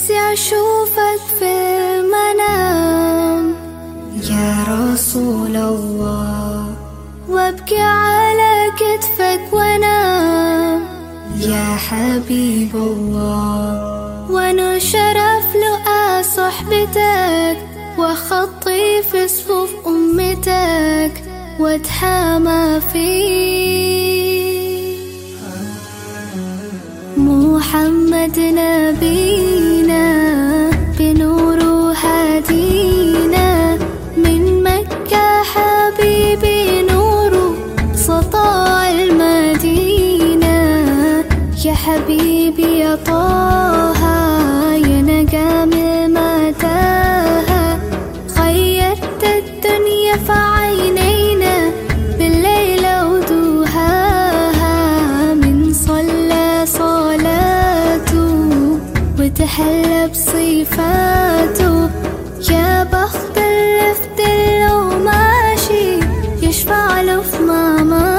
نفسي أشوفك في المنام يا رسول الله وابكي على كتفك وانام يا حبيب الله وانا شرف لقى صحبتك وخطي في صفوف أمتك واتحامى فيك محمد نبينا بنور هدينا من مكة حبيبي نور سطاع المدينة يا حبيبي يا طه يا نجم المتاهة خيرت الدنيا في عينينا بالليل ودوهاها من صلى صلاته وتحلى بصفاته يا بخت اللي في دله ماشي يشفع له في ماما